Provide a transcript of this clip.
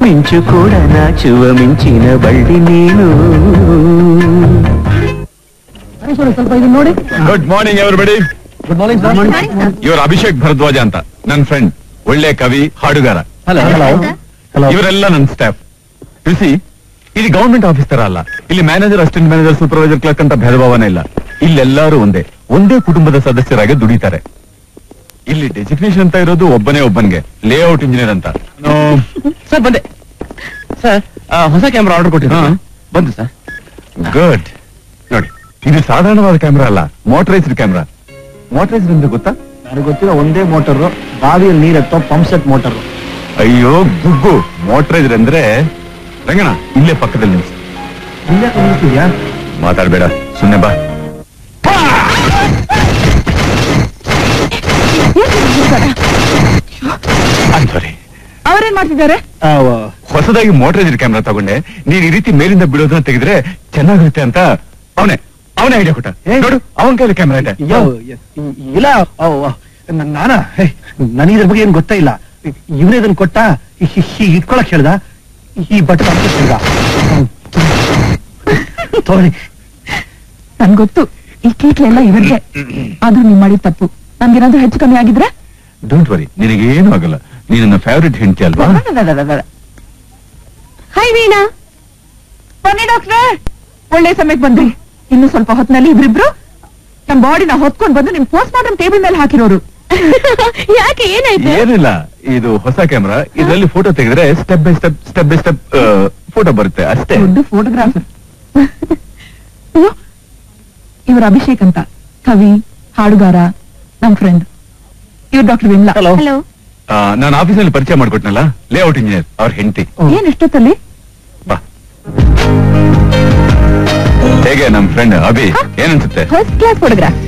ಮಿಂಚು ಕೂಡ ನಾಚುವ ಮಿಂಚಿನ ಬಳ್ಳಿ ನೀನು ಸ್ವಲ್ಪ ಇದನ್ನ ನೋಡಿ good morning everybody good morning sir ಇವರು ಅಭಿಷೇಕ್ ಭರದ್ವಾಜ ಅಂತ ನನ್ನ ಫ್ರೆಂಡ್ ಒಳ್ಳೆ ಕವಿ ಹಾಡುಗಾರ ಹಲೋ ಹಲೋ ಹಲೋ ಇವರೆಲ್ಲ ನನ್ನ ಸ್ಟಾಫ್ ಸಿ ಇದು ಗವರ್ಮೆಂಟ್ ಆಫೀಸ್ ತರ ಅಲ್ಲ ಇಲ್ಲಿ manager assistant manager supervisor clerk ಅಂತ ಭೇದಭಾವನೆ ಇಲ್ಲ ಇಲ್ಲೆಲ್ಲರೂ ಒಂದೇ ಒಂದೇ ಕುಟುಂಬದ ಸದಸ್ಯರಾಗಿ ದುಡಿತಾರೆ ಇಲ್ಲಿ ಡೆಸಿಗ್ನೇಷನ್ ಅಂತ ಇರೋದು ಒಬ್ಬನೇ ಒಬ್ಬನ್ಗೆ ಲೇಔಟ್ ಇಂಜಿನಿಯರ್ ಅಂತ ನಾನು- ಸರ್ ಬಂದೆ ಸರ್ ಹೊಸ ಕ್ಯಾಮ್ರಾ ಆರ್ಡರ್ ಕೊಟ್ಟಿದ್ದೆ ಹಾ. ಬಂದು ಸರ್ ಗುಡ್ ನೋಡಿ ಇದು ಸಾಧಾರಣವಾದ ಕ್ಯಾಮ್ರಾ ಅಲ್ಲ ಮೋಟರೈಸ್ಡ್ ಕ್ಯಾಮ್ರಾ ಮೋಟರೈಸ್ಡ್ ಅಂದ್ರೆ ಗೊತ್ತಾ ನನಗೆ ಗೊತ್ತಿರೋ ಒಂದೇ ಮೋಟರ್ ಬಾವಿಯಲ್ಲಿ ನೀರ್ ಎತ್ತೋ ಪಂಪ್ ಸೆಟ್ ಮೋಟರ್ ಅಯ್ಯೋ ಗುಗ್ಗು ಮೋಟರೈಸ್ಡ್ ಅಂದ್ರೆ ರಂಗಣ ಇಲ್ಲೇ ಪಕ್ಕದಲ್ಲಿ ನಿಲ್ಸು ಇಲ್ಲೇ ಕಲಿಸ್ತಿದ್ಯಾ ಮಾತಾಡ್ಬೇಡ ಸುಮ್ನೆ ಬಾ ಸಾರಿ ಅವ್ರೇನ್ ಮಾಡ್ತಿದ್ದಾರೆ ಹೊಸದಾಗಿ ಮೋಟರೈಸ್ಡ್ ಕ್ಯಾಮ್ರಾ ತಗೊಂಡೆ ನೀನ್ ಈ ರೀತಿ ಮೇಲಿಂದ ಬಿಡೋದನ್ನ ತೆಗೆದ್ರೆ ಚೆನ್ನಾಗಿರುತ್ತೆ ಅಂತ ಅವನೇ ಅವನೇ ಐಡಿಯಾ ಕೊಟ್ಟ ಏ? ನೋಡು ಅವನ ಕೈಲಿ ಕ್ಯಾಮ್ರಾ ಇದೆ ಇಲ್ಲ ನಾನ ನನಗೆ ಇದ್ರ ಬಗ್ಗೆ ಏನ್ ಗೊತ್ತೇ ಇಲ್ಲ ಇವನೇ ಇದನ್ನ ಕೊಟ್ಟ ಹೀಗೆ ಇಟ್ಕೊಳಕ್ ಹೇಳ್ದ ಈ ಬಟನ್ ಅಂತ ಹೇಳ್ದ ತಗೊಳ್ಳಿ ನನ್ ಗೊತ್ತು ಈ ಕೀಟ್ಲೆಲ್ಲ ಇವ್ರಿಗೆ ಆದ್ರೂ ನೀವ್ ಮಾಡಿದ ತಪ್ಪು ನನ್ಗೇನಾದ್ರೂ ಹೆಚ್ಚು ಕಮ್ಮಿ ಆಗಿದ್ರೆ ಡೋಂಟ್ ವರಿ ನಿನಗೇನು ಆಗಲ್ಲ ನೀನ್ ನನ್ನ ಫೇವ್ರೆಟ್ ಹೆಂಡತಿ ಅಲ್ವಾ ಹಾಯ್ ವೀಣಾ ಬನ್ನಿ ಡಾಕ್ಟ್ರೆ ಒಳ್ಳೆ ಸಮಯಕ್ಕೆ ಬಂದ್ರಿ ಇನ್ನು ಸ್ವಲ್ಪ ಹೊತ್ತಿನಲ್ಲಿ ಇಬ್ರಿಬ್ರು ನಮ್ ಬಾಡಿನ ಹೊತ್ಕೊಂಡ್ ಬಂದು ನಿಮ್ ಪೋಸ್ಟ್ ಮಾರ್ಟಮ್ ಟೇಬಲ್ ಮೇಲೆ ಹಾಕಿರೋರು ಯಾಕೆ ಏನಾಯ್ತು ಏನಿಲ್ಲ ಇದು ಹೊಸ ಕ್ಯಾಮ್ರಾ ಇದರಲ್ಲಿ ಫೋಟೋ ತೆಗೆದ್ರೆ step by step step by step photo ಬರುತ್ತೆ ಅಷ್ಟೇ ದೊಡ್ಡ ಫೋಟೋಗ್ರಾಫರ್ ಇವ್ರ ಅಭಿಷೇಕ್ ಅಂತ ಕವಿ ಹಾಡುಗಾರ ನಮ್ ಫ್ರೆಂಡ್ ಇವ್ರು ಡಾಕ್ಟರ್ ವಿಮ್ಲಾ ಹಲೋ ಹಲೋ ಆ, ನಾನು ಆಫೀಸಲ್ಲಿ ಪರಿಚಯ ಮಾಡ್ಕೊಟ್ನಲ್ಲ ಲೇಔಟ್ ಇಂಜಿನಿಯರ್ ಅವ್ರ ಹೆಂಡತಿ ಏನ್ ಎಷ್ಟೊತ್ತಲ್ಲಿ ಬಾ ಹೇಗೆ ನಮ್ ಫ್ರೆಂಡ್ ಅಭಿ ಏನನ್ಸುತ್ತೆ ಫಸ್ಟ್ ಕ್ಲಾಸ್ ಫೋಟೋಗ್ರಾಫ್